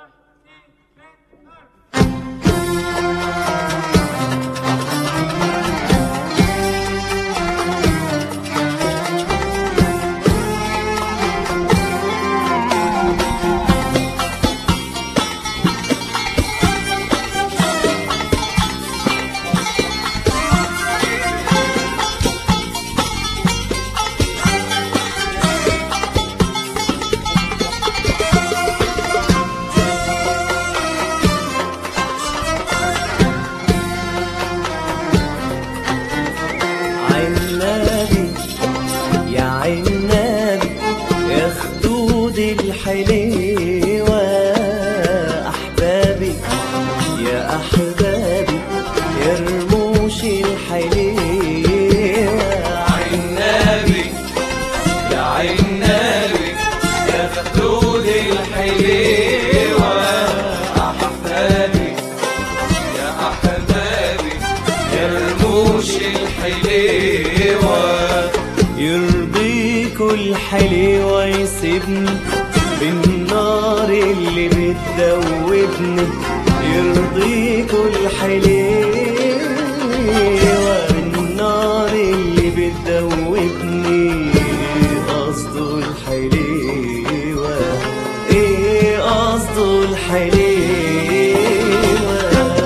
عنابي يا عنابي يا خدود الحليوة أحبابي يا أحبابي يا رموش الحليوة عنابي يا عنابي يا خدود الحليوة أحبابي يا أحبابي يا رموش الحليوة يرضيكوا الحليوة يسيبني بالنار اللي بتدوبني يرضيكوا الحليوة بالنار اللي بتدوبني قصده الحليوة ايه قصده الحليوة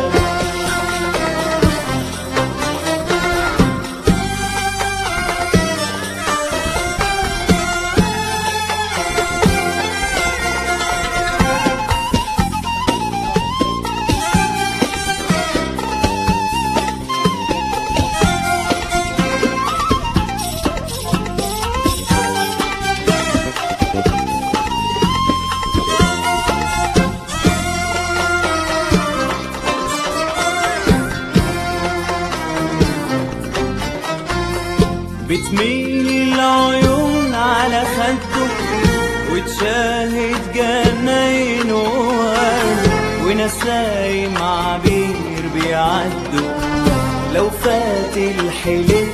بتميل العيون على خده وتشاهد جناين وورد ونسايم عبير بيعدوا لو فات الحلم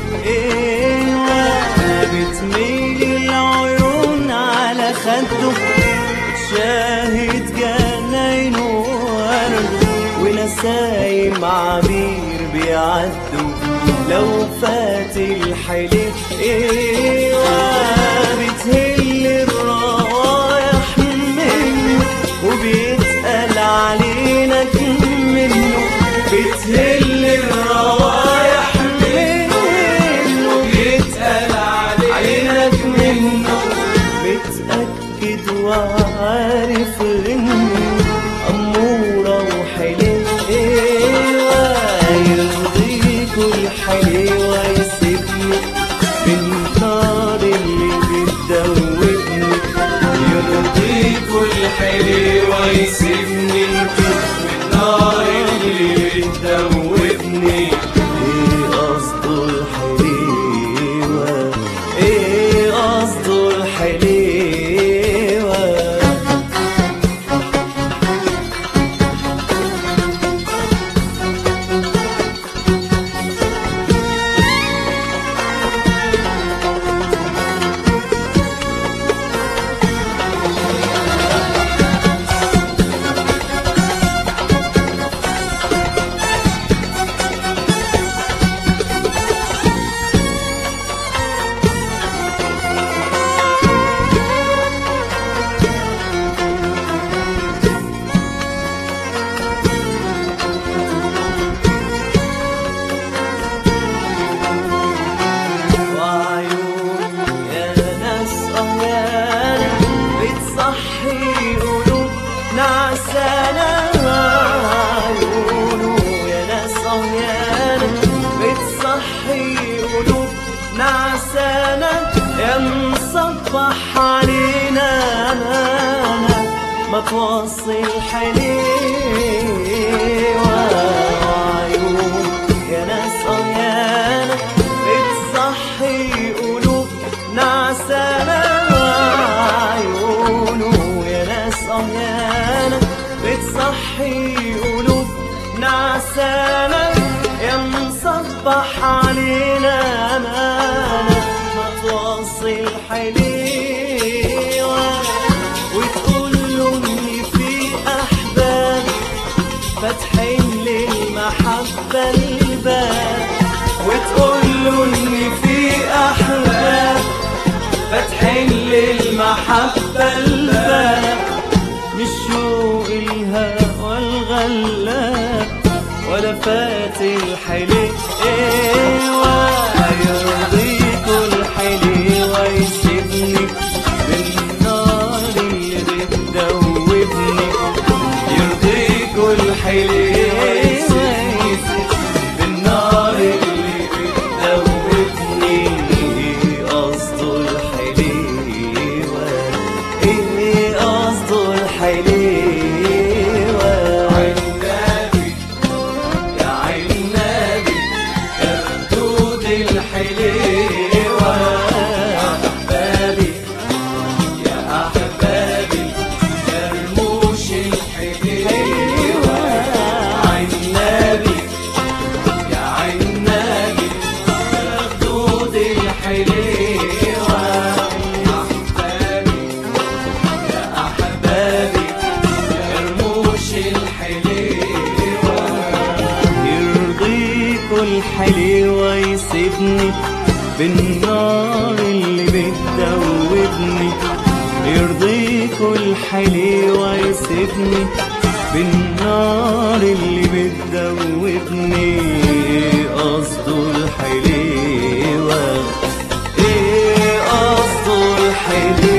بتميل العيون على خده وتشاهد جناين وورد ونسايم عبير بيعدوا لو فات الحلف ايوه بتهل الروايح منه وبيتقل علينا منه بتهل الروايح منه يتقال علينا منه متأكد وعارف انه أمورة وحلوة يرضيكوا الحلوة يسيبني بالنار اللي بتدوبني يرضيكوا الحليوة يسيبني من نار اللي بتدوبني ايه قصده الحليوة ايه قصده الحليوة وعيون يا ناس أميانة بتصحي قلوب نعسانة عيونه يا ناس أميانة بتصحي قلوب نعسانة يا مصبح علينا أمانة ما توصل حليوة وعيون يا ناس أميانة بتصحي قلوب نعسانة عيونه يا ناس أميانة بتصحي قلوب نعسانة يا مصبح علينا أمانة ما توصل حليوة وتقول له إن في أحلى فاتحين للمحبة الباب وتقول له ان في احباب فاتحين للمحبة الباب مش شوق الهوى الغلاب ولا فات الحليوة يرضيكوا الحليوة يسيبني بالنار اللي بتدوبني يرضيكوا الحليوة يسيبني بالنار اللي بتدوبني قصده الحليوة ايه قصده الحليوة عنابي يا عنابي يا خدود الحليوة يا أحبابي يا أحبابي يا رموش الحليوة عنابي يا عنابي يا خدود الحليوة يا أحبابي يا أحبابي يا رموش الحليوة يرضيكوا الحليوة يسيبني بالنار اللي بتدوبني يرضيكوا الحليوة يسيبني بالنار اللي بتدوبني قصده الحليوة ايه قصده الحليوة